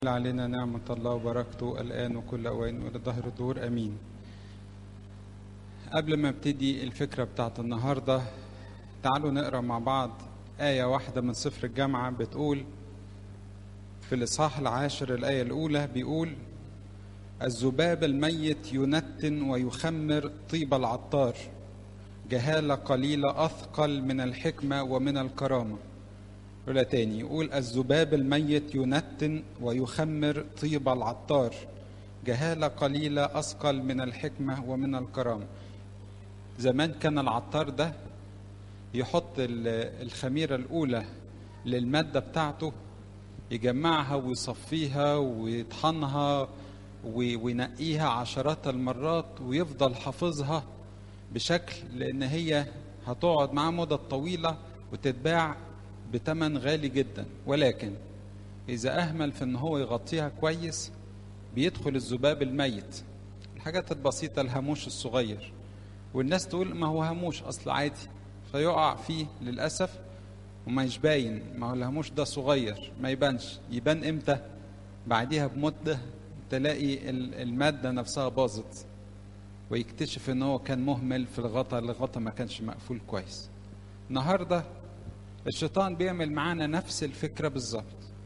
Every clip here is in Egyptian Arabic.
علينا نعمة الله وبركته الآن وكل أوان ولظهر الدور أمين قبل ما ابتدي الفكرة بتاعت النهاردة تعالوا نقرأ مع بعض آية واحدة من سفر الجامعة بتقول في الإصحاح العاشر الآية الأولى بيقول الذباب الميت ينتن ويخمر طيب العطار جهالة قليلة أثقل من الحكمة ومن الكرامة ولا تاني يقول الذباب الميت ينتن ويخمر طيب العطار جهالة قليلة أثقل من الحكمة ومن الكرامة زمان كان العطار ده يحط الخميرة الأولى للمادة بتاعته يجمعها ويصفيها ويطحنها وينقيها عشرات المرات ويفضل حافظها بشكل لأن هي هتقعد معاه مدة طويلة وتتباع بتمن غالي جدا ولكن إذا أهمل في إن هو يغطيها كويس بيدخل الذباب الميت الحاجات البسيطة الهاموش الصغير والناس تقول ما هو هاموش أصل عادي فيقع فيه للأسف وما يشباين ما هو الهاموش ده صغير ما يبانش يبان إمتى بعديها بمدة تلاقي المادة نفسها باظت ويكتشف ان هو كان مهمل في الغطا الغطا ما كانش مقفول كويس النهارده الشيطان بيعمل معانا نفس الفكرة بالظبط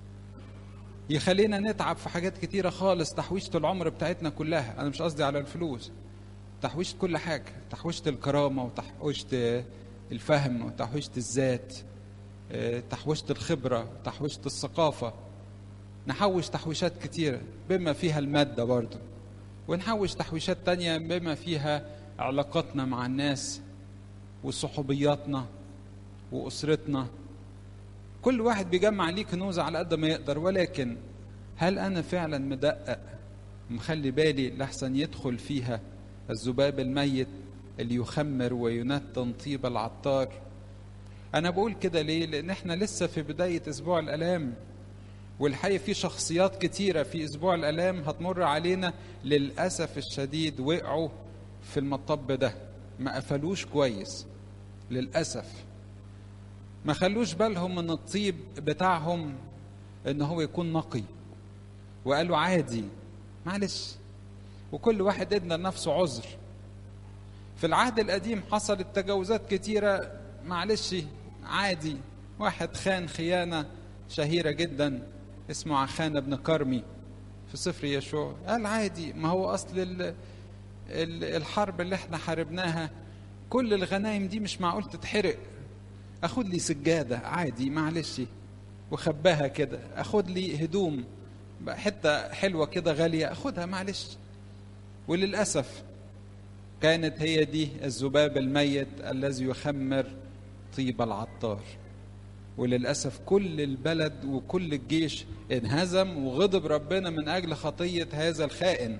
يخلينا نتعب في حاجات كتيرة خالص تحويشة العمر بتاعتنا كلها أنا مش قصدي على الفلوس تحويشة كل حاجة تحويشة الكرامة وتحويشة الفهم وتحويشة الذات تحويشة الخبرة تحويشة الثقافة نحوش تحويشات كتيرة بما فيها المادة برضو ونحوش تحويشات تانية بما فيها علاقاتنا مع الناس وصحوبياتنا واسرتنا كل واحد بيجمع ليه كنوز على قد ما يقدر ولكن هل انا فعلا مدقق مخلي بالي لحسن يدخل فيها الذباب الميت اللي يخمر وينتن طيب العطار انا بقول كده ليه لان احنا لسه في بدايه اسبوع الالام والحقيقه في شخصيات كتيره في اسبوع الالام هتمر علينا للاسف الشديد وقعوا في المطب ده ما قفلوش كويس للاسف ما خلوش بالهم من الطيب بتاعهم ان هو يكون نقي وقالوا عادي معلش وكل واحد ادى لنفسه عذر في العهد القديم حصلت تجاوزات كتيرة معلش عادي واحد خان خيانة شهيرة جدا اسمه عخان بن كرمي في سفر يشوع قال عادي ما هو أصل ال ال الحرب اللي احنا حاربناها كل الغنايم دي مش معقول تتحرق اخد لي سجادة عادي معلش وخباها كده اخد لي هدوم حتة حلوة كده غالية اخدها معلش وللأسف كانت هي دي الذباب الميت الذي يخمر طيب العطار وللأسف كل البلد وكل الجيش انهزم وغضب ربنا من أجل خطية هذا الخائن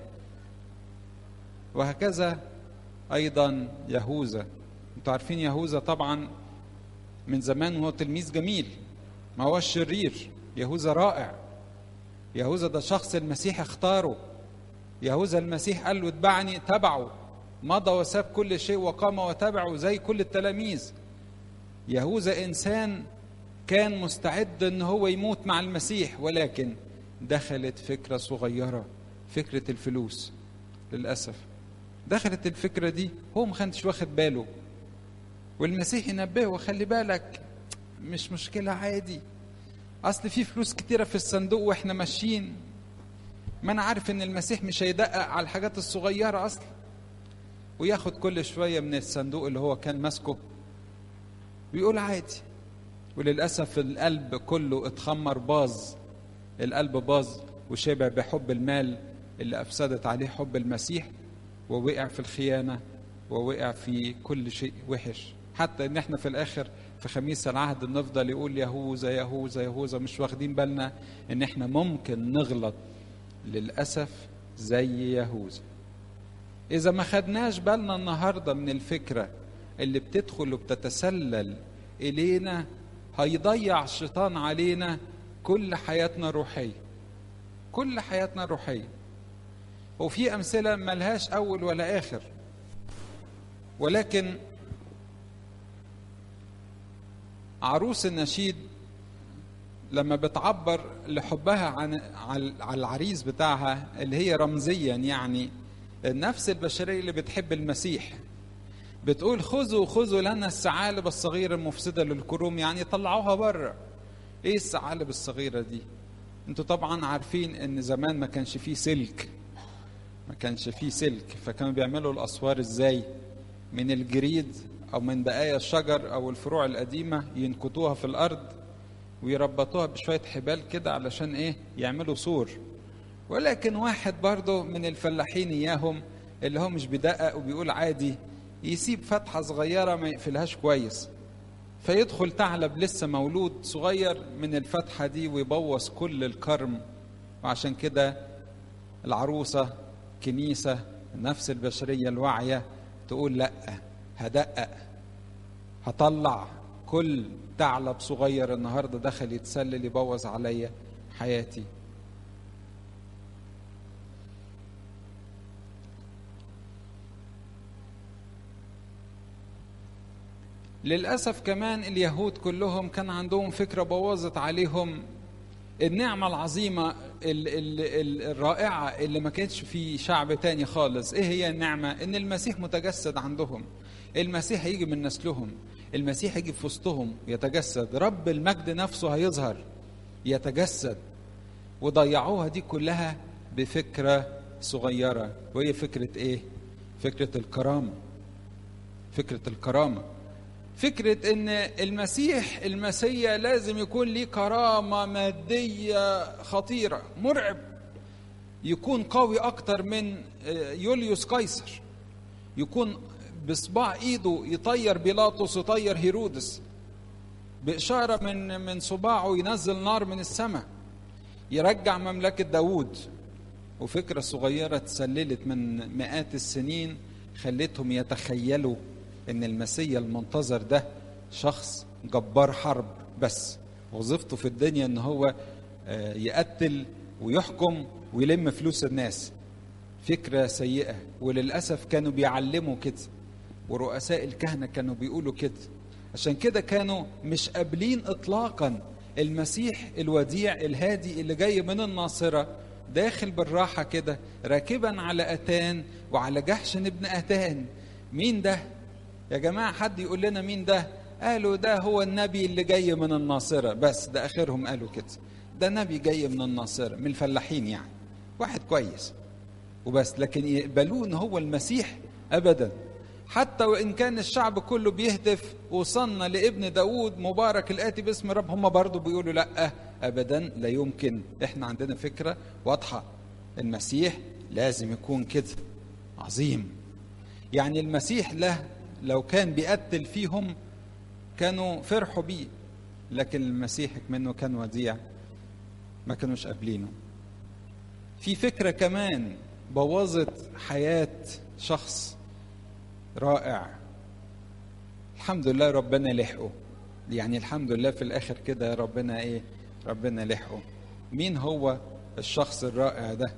وهكذا أيضا يهوذا انتوا عارفين يهوذا طبعا من زمان وهو تلميذ جميل ما هو الشرير يهوذا رائع يهوذا ده شخص المسيح اختاره يهوذا المسيح قال له اتبعني تبعه مضى وساب كل شيء وقام وتبعه زي كل التلاميذ يهوذا انسان كان مستعد ان هو يموت مع المسيح ولكن دخلت فكره صغيره فكره الفلوس للاسف دخلت الفكره دي هو ما كانش واخد باله والمسيح ينبهه وخلي بالك مش مشكلة عادي أصل في فلوس كتيرة في الصندوق وإحنا ماشيين ما أنا عارف إن المسيح مش هيدقق على الحاجات الصغيرة أصلا وياخد كل شوية من الصندوق اللي هو كان ماسكه ويقول عادي وللأسف القلب كله اتخمر باظ القلب باظ وشبع بحب المال اللي أفسدت عليه حب المسيح ووقع في الخيانة ووقع في كل شيء وحش حتى ان احنا في الاخر في خميس العهد نفضل يقول يهوذا يهوذا يهوذا مش واخدين بالنا ان احنا ممكن نغلط للاسف زي يهوذا اذا ما خدناش بالنا النهارده من الفكره اللي بتدخل وبتتسلل الينا هيضيع الشيطان علينا كل حياتنا الروحيه كل حياتنا الروحيه وفي امثله ملهاش اول ولا اخر ولكن عروس النشيد لما بتعبر لحبها عن على العريس بتاعها اللي هي رمزيا يعني النفس البشريه اللي بتحب المسيح بتقول خذوا خذوا لنا الثعالب الصغيره المفسده للكروم يعني طلعوها بره ايه الثعالب الصغيره دي انتوا طبعا عارفين ان زمان ما كانش فيه سلك ما كانش فيه سلك فكانوا بيعملوا الاسوار ازاي من الجريد او من بقايا الشجر او الفروع القديمه ينكتوها في الارض ويربطوها بشويه حبال كده علشان ايه يعملوا سور ولكن واحد برضه من الفلاحين اياهم اللي هو مش بيدقق وبيقول عادي يسيب فتحه صغيره ما يقفلهاش كويس فيدخل ثعلب لسه مولود صغير من الفتحه دي ويبوظ كل الكرم وعشان كده العروسه كنيسه النفس البشريه الواعيه تقول لا هدقق هطلع كل ثعلب صغير النهارده دخل يتسلل يبوظ عليا حياتي للأسف كمان اليهود كلهم كان عندهم فكرة بوظت عليهم النعمة العظيمة ال ال ال الرائعة اللي ما كانتش في شعب تاني خالص ايه هي النعمة ان المسيح متجسد عندهم المسيح هيجي من نسلهم المسيح هيجي في وسطهم يتجسد رب المجد نفسه هيظهر يتجسد وضيعوها دي كلها بفكرة صغيرة وهي فكرة ايه فكرة الكرامة فكرة الكرامة فكرة ان المسيح المسيا لازم يكون ليه كرامة مادية خطيرة مرعب يكون قوي اكتر من يوليوس قيصر يكون بصباع ايده يطير بيلاطس يطير هيرودس بإشارة من من صباعه ينزل نار من السماء يرجع مملكة داوود وفكرة صغيرة تسللت من مئات السنين خلتهم يتخيلوا ان المسيا المنتظر ده شخص جبار حرب بس وظيفته في الدنيا ان هو يقتل ويحكم ويلم فلوس الناس فكرة سيئة وللأسف كانوا بيعلموا كده ورؤساء الكهنة كانوا بيقولوا كده عشان كده كانوا مش قابلين إطلاقا المسيح الوديع الهادي اللي جاي من الناصرة داخل بالراحة كده راكبا على أتان وعلى جحش ابن أتان مين ده يا جماعة حد يقول لنا مين ده قالوا ده هو النبي اللي جاي من الناصرة بس ده آخرهم قالوا كده ده نبي جاي من الناصرة من الفلاحين يعني واحد كويس وبس لكن يقبلوه ان هو المسيح ابدا حتى وان كان الشعب كله بيهتف وصلنا لابن داود مبارك الاتي باسم رب هم برضه بيقولوا لا ابدا لا يمكن احنا عندنا فكره واضحه المسيح لازم يكون كده عظيم يعني المسيح له لو كان بيقتل فيهم كانوا فرحوا بيه لكن المسيح منه كان وديع ما كانوش قابلينه في فكره كمان بوظت حياه شخص رائع الحمد لله ربنا لحقه يعني الحمد لله في الاخر كده ربنا ايه ربنا لحقه مين هو الشخص الرائع ده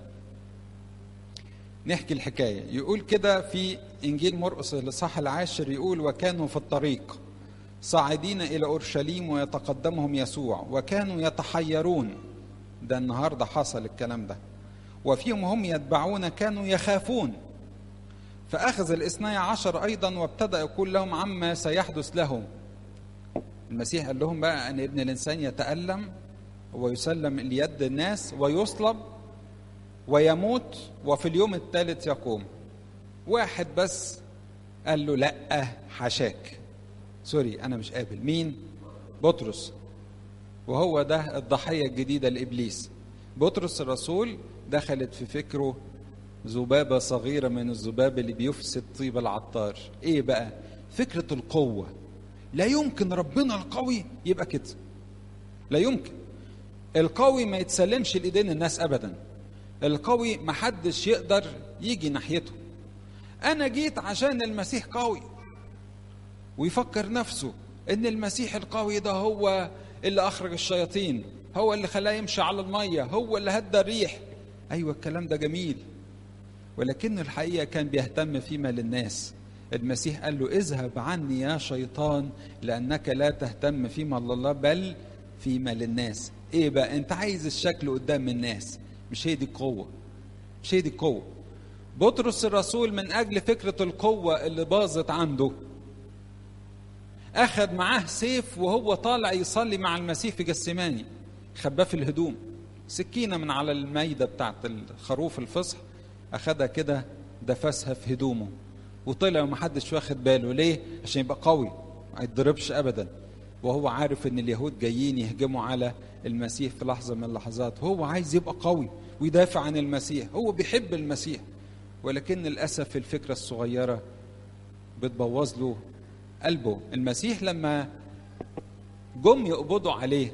نحكي الحكايه يقول كده في انجيل مرقس الاصحاح العاشر يقول وكانوا في الطريق صاعدين الى اورشليم ويتقدمهم يسوع وكانوا يتحيرون ده النهارده حصل الكلام ده وفيهم هم يتبعون كانوا يخافون فأخذ الاثني عشر أيضا وابتدأ يقول لهم عما سيحدث لهم المسيح قال لهم بقى أن ابن الإنسان يتألم ويسلم ليد الناس ويصلب ويموت وفي اليوم الثالث يقوم واحد بس قال له لا حشاك سوري أنا مش قابل مين بطرس وهو ده الضحية الجديدة لإبليس بطرس الرسول دخلت في فكره ذبابة صغيرة من الذباب اللي بيفسد طيب العطار ايه بقى فكرة القوة لا يمكن ربنا القوي يبقى كده لا يمكن القوي ما يتسلمش لإيدين الناس أبدا القوي محدش يقدر يجي ناحيته أنا جيت عشان المسيح قوي ويفكر نفسه إن المسيح القوي ده هو اللي أخرج الشياطين هو اللي خلاه يمشي على المية هو اللي هدى الريح أيوة الكلام ده جميل ولكن الحقيقة كان بيهتم فيما للناس المسيح قال له اذهب عني يا شيطان لأنك لا تهتم فيما لله بل فيما للناس ايه بقى انت عايز الشكل قدام الناس مش هي دي القوه مش هي دي القوه بطرس الرسول من اجل فكره القوه اللي باظت عنده اخذ معاه سيف وهو طالع يصلي مع المسيح في جسماني خباه في الهدوم سكينه من على المايده بتاعت الخروف الفصح اخدها كده دفسها في هدومه وطلع ومحدش واخد باله ليه عشان يبقى قوي ما يتضربش ابدا وهو عارف ان اليهود جايين يهجموا على المسيح في لحظه من اللحظات هو عايز يبقى قوي ويدافع عن المسيح هو بيحب المسيح ولكن للاسف الفكره الصغيره بتبوظ له قلبه المسيح لما جم يقبضوا عليه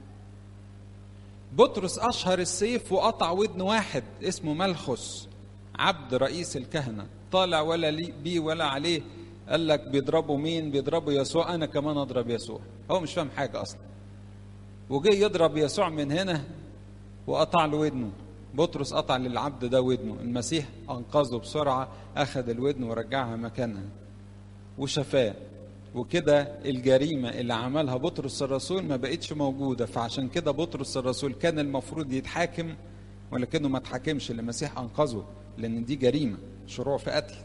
بطرس اشهر السيف وقطع ودن واحد اسمه ملخس عبد رئيس الكهنه طالع ولا لي بيه ولا عليه قال لك بيضربوا مين بيضربوا يسوع انا كمان اضرب يسوع هو مش فاهم حاجه اصلا وجه يضرب يسوع من هنا وقطع له ودنه بطرس قطع للعبد ده ودنه المسيح انقذه بسرعه اخذ الودن ورجعها مكانها وشفاه وكده الجريمة اللي عملها بطرس الرسول ما بقتش موجودة فعشان كده بطرس الرسول كان المفروض يتحاكم ولكنه ما اتحاكمش المسيح أنقذه لأن دي جريمة شروع في قتل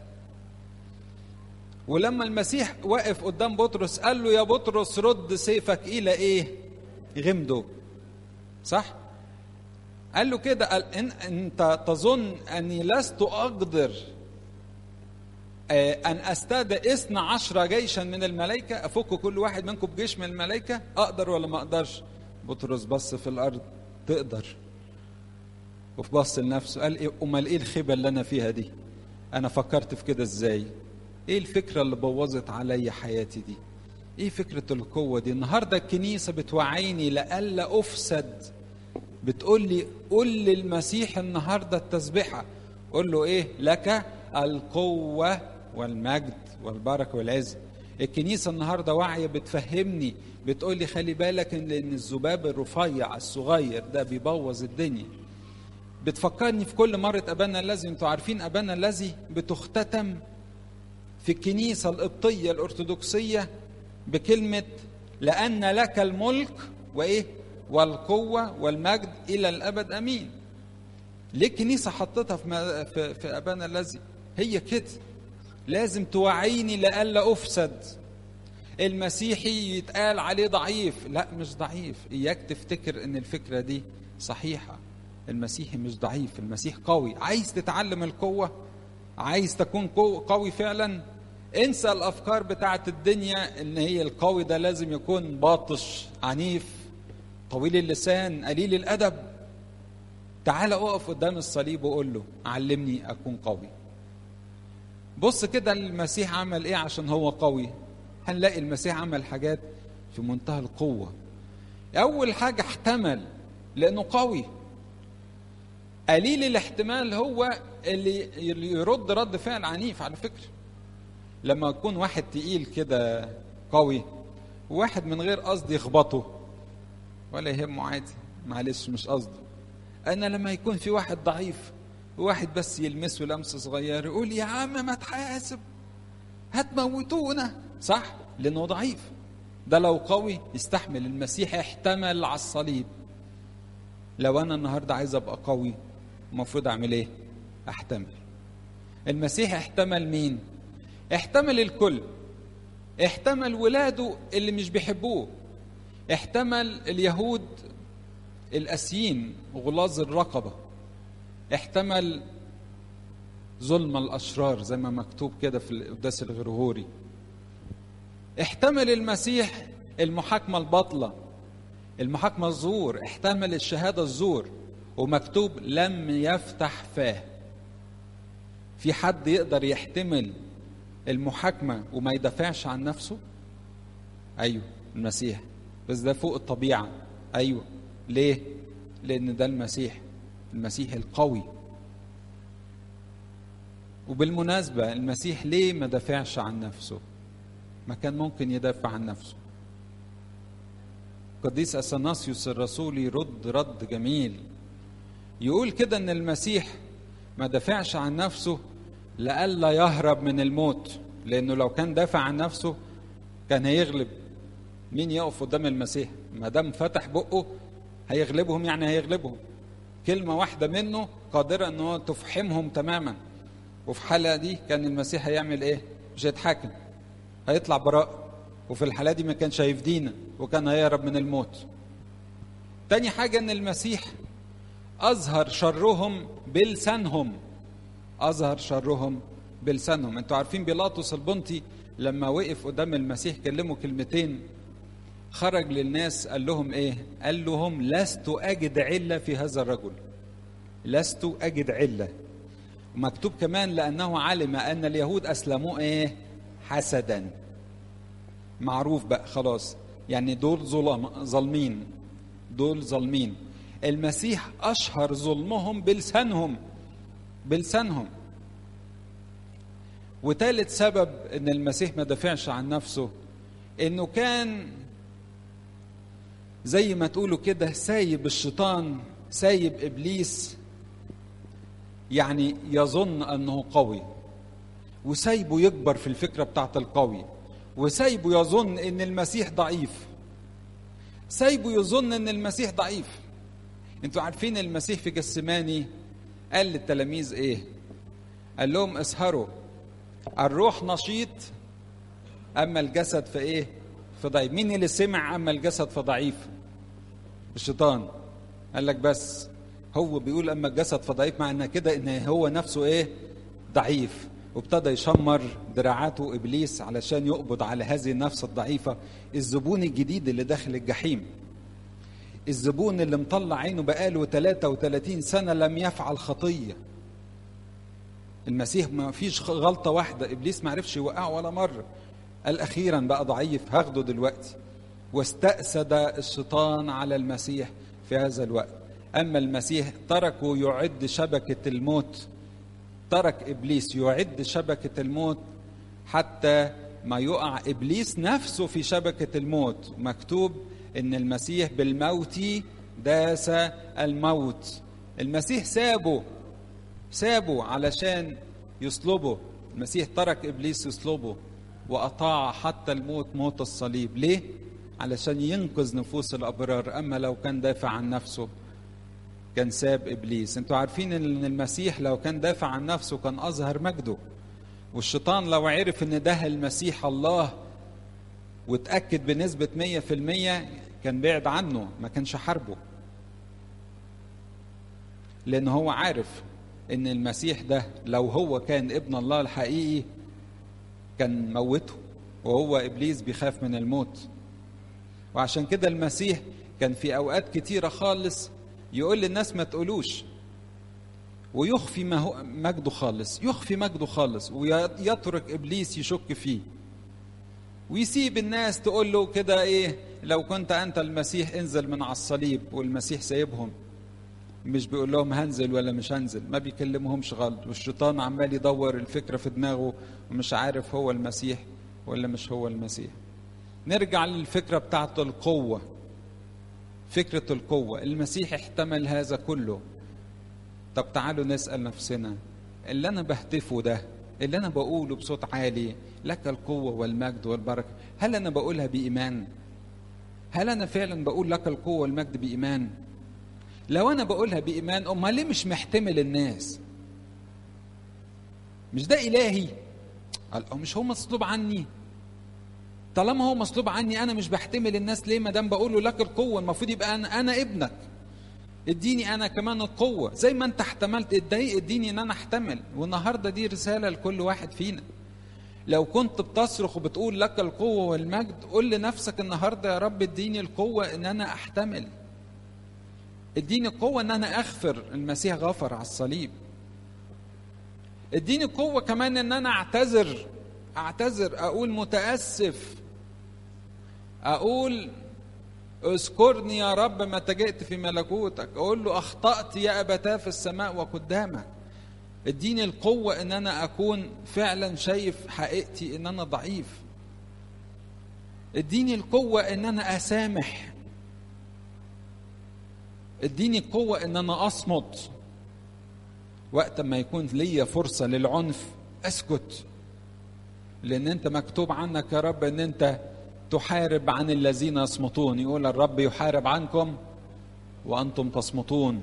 ولما المسيح وقف قدام بطرس قال له يا بطرس رد سيفك إلى إيه غمده صح قال له كده قال إن أنت تظن أني لست أقدر أن أستدعي اثنى عشر جيشا من الملائكة أفك كل واحد منكم بجيش من الملائكة أقدر ولا ما أقدرش بطرس بص في الأرض تقدر وفي بص لنفسه قال إيه أمال إيه الخيبة اللي أنا فيها دي أنا فكرت في كده إزاي إيه الفكرة اللي بوظت عليا حياتي دي إيه فكرة القوة دي النهاردة الكنيسة بتوعيني لألا أفسد بتقول لي قول للمسيح النهاردة التسبيحة قول له إيه لك القوة والمجد والبركة والعز الكنيسة النهاردة واعية بتفهمني بتقول لي خلي بالك ان ان الذباب الرفيع الصغير ده بيبوظ الدنيا بتفكرني في كل مرة أبانا الذي انتوا عارفين أبانا الذي بتختتم في الكنيسة القبطية الأرثوذكسية بكلمة لأن لك الملك وإيه والقوة والمجد إلى الأبد أمين ليه الكنيسة حطتها في, في, في أبانا الذي هي كده لازم توعيني لألا أفسد المسيحي يتقال عليه ضعيف لا مش ضعيف إياك تفتكر أن الفكرة دي صحيحة المسيحي مش ضعيف المسيح قوي عايز تتعلم القوة عايز تكون قوي فعلا انسى الأفكار بتاعت الدنيا ان هي القوي ده لازم يكون باطش عنيف طويل اللسان قليل الأدب تعال اقف قدام الصليب وقول له علمني أكون قوي بص كده المسيح عمل ايه عشان هو قوي هنلاقي المسيح عمل حاجات في منتهى القوة أول حاجة احتمل لأنه قوي قليل الاحتمال هو اللي يرد رد فعل عنيف على فكرة لما يكون واحد تقيل كده قوي وواحد من غير قصد يخبطه ولا يهمه عادي معلش مش قصده أنا لما يكون في واحد ضعيف وواحد بس يلمسه لمسه صغير يقول يا عم ما تحاسب هتموتونا صح لانه ضعيف ده لو قوي يستحمل المسيح احتمل على الصليب لو انا النهارده عايز ابقى قوي المفروض اعمل ايه احتمل المسيح احتمل مين احتمل الكل احتمل ولاده اللي مش بيحبوه احتمل اليهود الاسيين غلاظ الرقبه احتمل ظلم الاشرار زي ما مكتوب كده في القداس الغرغوري احتمل المسيح المحاكمه الباطله المحاكمه الزور احتمل الشهاده الزور ومكتوب لم يفتح فاه في حد يقدر يحتمل المحاكمه وما يدافعش عن نفسه ايوه المسيح بس ده فوق الطبيعه ايوه ليه لان ده المسيح المسيح القوي وبالمناسبة المسيح ليه ما دافعش عن نفسه ما كان ممكن يدافع عن نفسه قديس أثناسيوس الرسول يرد رد جميل يقول كده ان المسيح ما دافعش عن نفسه لئلا يهرب من الموت لانه لو كان دافع عن نفسه كان هيغلب مين يقف قدام المسيح ما دام فتح بقه هيغلبهم يعني هيغلبهم كلمة واحدة منه قادرة ان هو تفحمهم تماما وفي الحالة دي كان المسيح هيعمل ايه مش هيتحاكم هيطلع براء وفي الحالة دي ما كانش هيفدينا وكان هيهرب من الموت تاني حاجة ان المسيح اظهر شرهم بلسانهم اظهر شرهم بلسانهم انتوا عارفين بيلاطس البنطي لما وقف قدام المسيح كلمه كلمتين خرج للناس قال لهم ايه قال لهم لست اجد عله في هذا الرجل لست اجد عله ومكتوب كمان لانه علم ان اليهود اسلموه ايه حسدا معروف بقى خلاص يعني دول ظلم ظالمين دول ظالمين المسيح اشهر ظلمهم بلسانهم بلسانهم وثالث سبب ان المسيح ما دافعش عن نفسه انه كان زي ما تقولوا كده سايب الشيطان سايب ابليس يعني يظن انه قوي وسايبه يكبر في الفكره بتاعت القوي وسايبه يظن ان المسيح ضعيف سايبه يظن ان المسيح ضعيف انتوا عارفين المسيح في جسماني قال للتلاميذ ايه قال لهم اسهروا الروح نشيط اما الجسد فايه فضعيف مين اللي سمع اما الجسد فضعيف الشيطان قال لك بس هو بيقول اما الجسد فضعيف معنى كده ان هو نفسه ايه ضعيف وابتدى يشمر دراعاته ابليس علشان يقبض على هذه النفس الضعيفه الزبون الجديد اللي داخل الجحيم الزبون اللي مطلع عينه بقاله 33 سنه لم يفعل خطيه المسيح ما فيش غلطه واحده ابليس ما عرفش يوقعه ولا مره قال اخيرا بقى ضعيف هاخده دلوقتي واستأسد الشيطان على المسيح في هذا الوقت اما المسيح تركه يعد شبكه الموت ترك ابليس يعد شبكه الموت حتى ما يقع ابليس نفسه في شبكه الموت مكتوب ان المسيح بالموت داس الموت المسيح سابه سابه علشان يصلبه المسيح ترك ابليس يصلبه واطاع حتى الموت موت الصليب ليه علشان ينقذ نفوس الابرار اما لو كان دافع عن نفسه كان ساب ابليس انتوا عارفين ان المسيح لو كان دافع عن نفسه كان اظهر مجده والشيطان لو عرف ان ده المسيح الله واتاكد بنسبه 100% كان بعد عنه ما كانش حاربه لان هو عارف ان المسيح ده لو هو كان ابن الله الحقيقي كان موته وهو ابليس بيخاف من الموت وعشان كده المسيح كان في اوقات كتيره خالص يقول للناس ما تقولوش ويخفي ما هو مجده خالص يخفي مجده خالص ويترك ابليس يشك فيه ويسيب الناس تقول له كده ايه لو كنت انت المسيح انزل من على الصليب والمسيح سايبهم مش بيقول لهم هنزل ولا مش هنزل ما بيكلمهمش غلط والشيطان عمال يدور الفكره في دماغه ومش عارف هو المسيح ولا مش هو المسيح نرجع للفكره بتاعت القوه فكره القوه المسيح احتمل هذا كله طب تعالوا نسال نفسنا اللي انا بهتفه ده اللي انا بقوله بصوت عالي لك القوه والمجد والبركه هل انا بقولها بايمان هل انا فعلا بقول لك القوه والمجد بايمان لو انا بقولها بايمان امال ليه مش محتمل الناس مش ده الهي قال مش هو مطلوب عني طالما هو مطلوب عني انا مش بحتمل الناس ليه ما دام بقول له لك القوه المفروض يبقى انا انا ابنك اديني انا كمان القوه زي ما انت احتملت اتضايق اديني ان انا احتمل والنهارده دي رساله لكل واحد فينا لو كنت بتصرخ وبتقول لك القوه والمجد قول لنفسك النهارده يا رب اديني القوه ان انا احتمل اديني قوة ان انا اغفر المسيح غفر على الصليب اديني قوة كمان ان انا اعتذر اعتذر اقول متأسف اقول اذكرني يا رب متى جئت في ملكوتك اقول له اخطأت يا ابتاه في السماء وقدامك اديني القوة ان انا اكون فعلا شايف حقيقتي ان انا ضعيف اديني القوة ان انا اسامح اديني قوة ان انا اصمت وقت ما يكون ليا فرصة للعنف اسكت لان انت مكتوب عنك يا رب ان انت تحارب عن الذين يصمتون يقول الرب يحارب عنكم وأنتم تصمتون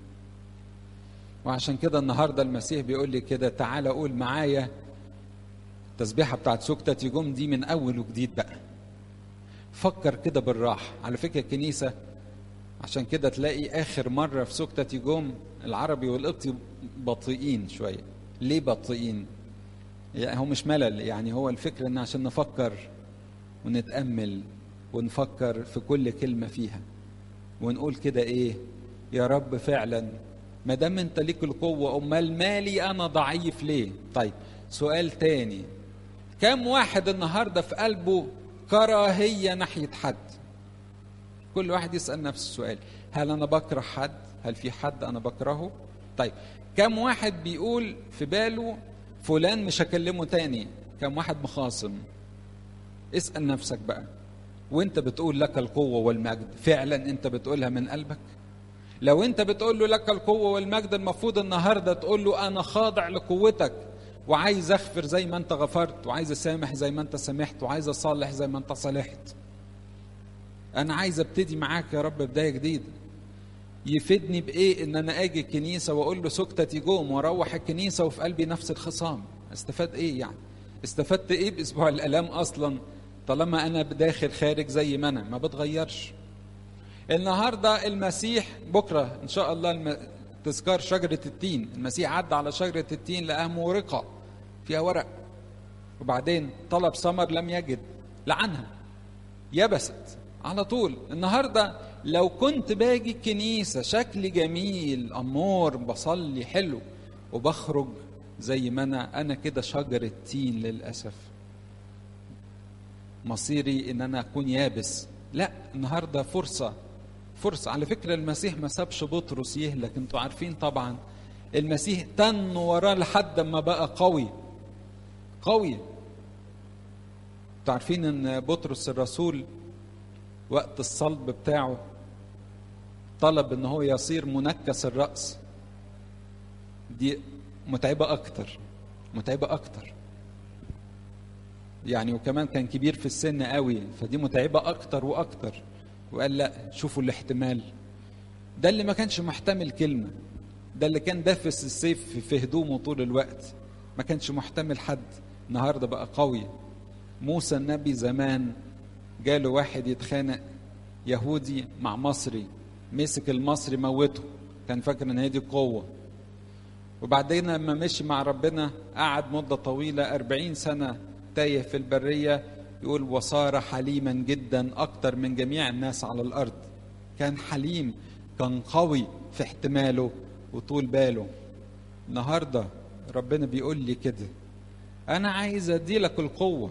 وعشان كده النهاردة المسيح بيقول لي كده تعالى قول معايا التسبيحة بتاعت سكتة يجوم دي من أول وجديد بقى فكر كده بالراحة على فكرة الكنيسة عشان كده تلاقي آخر مرة في سكتة يجوم العربي والقبطي بطيئين شوية ليه بطيئين يعني هو مش ملل يعني هو الفكرة ان عشان نفكر ونتأمل ونفكر في كل كلمة فيها ونقول كده ايه يا رب فعلا ما دام انت ليك القوة امال مالي انا ضعيف ليه طيب سؤال تاني كم واحد النهاردة في قلبه كراهية ناحية حد كل واحد يسأل نفس السؤال هل انا بكره حد هل في حد انا بكرهه طيب كم واحد بيقول في باله فلان مش هكلمه تاني كم واحد مخاصم اسأل نفسك بقى وانت بتقول لك القوة والمجد فعلا انت بتقولها من قلبك لو انت بتقول له لك القوة والمجد المفروض النهاردة تقول له انا خاضع لقوتك وعايز اغفر زي ما انت غفرت وعايز اسامح زي ما انت سامحت وعايز اصالح زي ما انت صالحت انا عايز ابتدي معاك يا رب بداية جديدة يفيدني بايه ان انا اجي الكنيسه واقول له سكتة يجوم واروح الكنيسه وفي قلبي نفس الخصام استفاد ايه يعني استفدت ايه باسبوع الالام اصلا طالما انا داخل خارج زي ما انا ما بتغيرش النهارده المسيح بكره ان شاء الله الم... تذكار شجره التين المسيح عدى على شجره التين لقاها مورقه فيها ورق وبعدين طلب ثمر لم يجد لعنها يبست على طول النهارده لو كنت باجي الكنيسه شكلي جميل امور بصلي حلو وبخرج زي ما انا انا كده شجره تين للاسف مصيري ان انا اكون يابس لا النهارده فرصه فرصه على فكره المسيح ما سابش بطرس يهلك انتوا عارفين طبعا المسيح تن وراه لحد ما بقى قوي قوي انتوا عارفين ان بطرس الرسول وقت الصلب بتاعه طلب ان هو يصير منكس الراس دي متعبه اكتر متعبه اكتر يعني وكمان كان كبير في السن قوي فدي متعبه اكتر واكتر وقال لا شوفوا الاحتمال ده اللي ما كانش محتمل كلمه ده اللي كان دافس السيف في هدومه طول الوقت ما كانش محتمل حد النهارده بقى قوي موسى النبي زمان جاله واحد يتخانق يهودي مع مصري مسك المصري موته كان فاكر ان هي دي قوه وبعدين لما مشي مع ربنا قعد مدة طويلة أربعين سنة تايه في البرية يقول وصار حليما جدا أكتر من جميع الناس على الأرض كان حليم كان قوي في احتماله وطول باله النهاردة ربنا بيقول لي كده أنا عايز أديلك القوة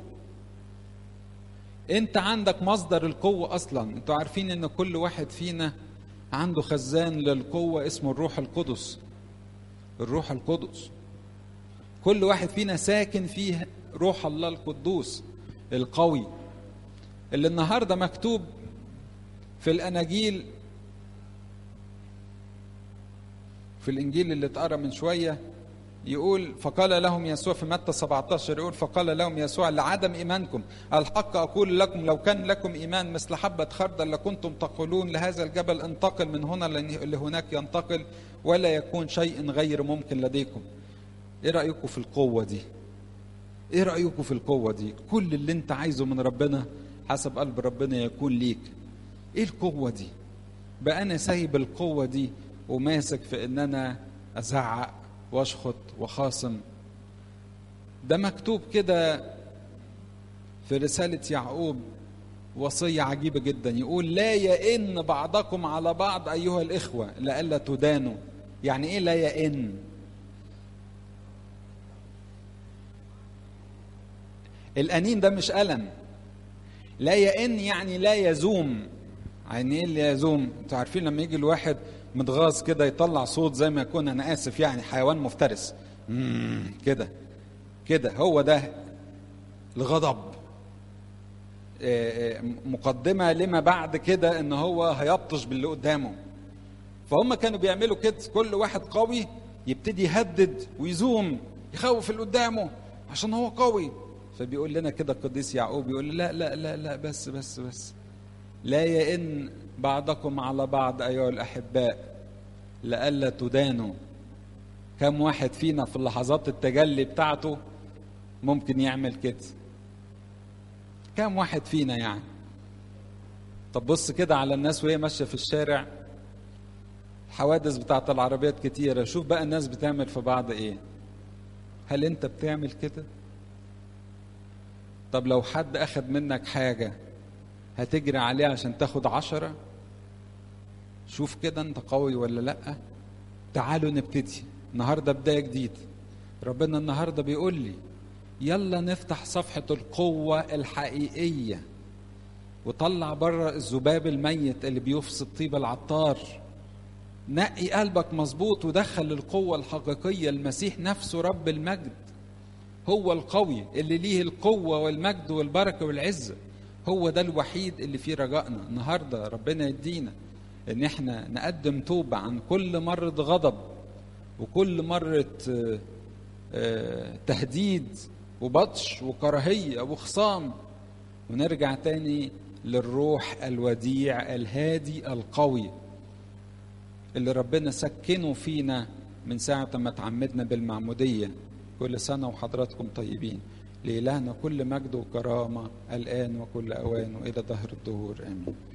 أنت عندك مصدر القوة أصلا أنتوا عارفين إن كل واحد فينا عنده خزان للقوة اسمه الروح القدس الروح القدس كل واحد فينا ساكن فيه روح الله القدوس القوي اللي النهارده مكتوب في الاناجيل في الانجيل اللي اتقرا من شويه يقول فقال لهم يسوع في متى 17 يقول فقال لهم يسوع لعدم ايمانكم الحق اقول لكم لو كان لكم ايمان مثل حبه خردل لكنتم تقولون لهذا الجبل انتقل من هنا لهناك ينتقل ولا يكون شيء غير ممكن لديكم ايه رايكم في القوه دي ايه رايكم في القوه دي كل اللي انت عايزه من ربنا حسب قلب ربنا يكون ليك ايه القوه دي بقى انا سايب القوه دي وماسك في ان انا ازعق واشخط وخاصم ده مكتوب كده في رسالة يعقوب وصية عجيبة جدا يقول لا يئن بعضكم على بعض أيها الإخوة لئلا تدانوا يعني إيه لا يئن الأنين ده مش ألم لا يئن يعني لا يزوم يعني ايه اللي يزوم انتوا عارفين لما يجي الواحد متغاظ كده يطلع صوت زي ما يكون انا اسف يعني حيوان مفترس كده كده هو ده الغضب مقدمة لما بعد كده ان هو هيبطش باللي قدامه فهم كانوا بيعملوا كده كل واحد قوي يبتدي يهدد ويزوم يخوف اللي قدامه عشان هو قوي فبيقول لنا كده القديس يعقوب يقول لا لا لا لا بس بس بس لا يئن بعضكم على بعض أيها الأحباء لئلا تدانوا كم واحد فينا في اللحظات التجلي بتاعته ممكن يعمل كده كم واحد فينا يعني طب بص كده على الناس وهي ماشيه في الشارع الحوادث بتاعت العربيات كتيرة شوف بقى الناس بتعمل في بعض ايه هل انت بتعمل كده طب لو حد اخد منك حاجة هتجري عليه عشان تاخد عشرة شوف كده انت قوي ولا لا تعالوا نبتدي النهاردة بداية جديدة ربنا النهاردة بيقول لي يلا نفتح صفحة القوة الحقيقية وطلع بره الذباب الميت اللي بيفسد طيب العطار نقي قلبك مظبوط ودخل القوة الحقيقية المسيح نفسه رب المجد هو القوي اللي ليه القوة والمجد والبركة والعزة هو ده الوحيد اللي فيه رجائنا النهاردة ربنا يدينا ان احنا نقدم توبة عن كل مرة غضب وكل مرة تهديد وبطش وكراهية وخصام ونرجع تاني للروح الوديع الهادي القوي اللي ربنا سكنه فينا من ساعة ما تعمدنا بالمعمودية كل سنة وحضراتكم طيبين لإلهنا كل مجد وكرامة الآن وكل أوان وإلى ظهر الدهور آمين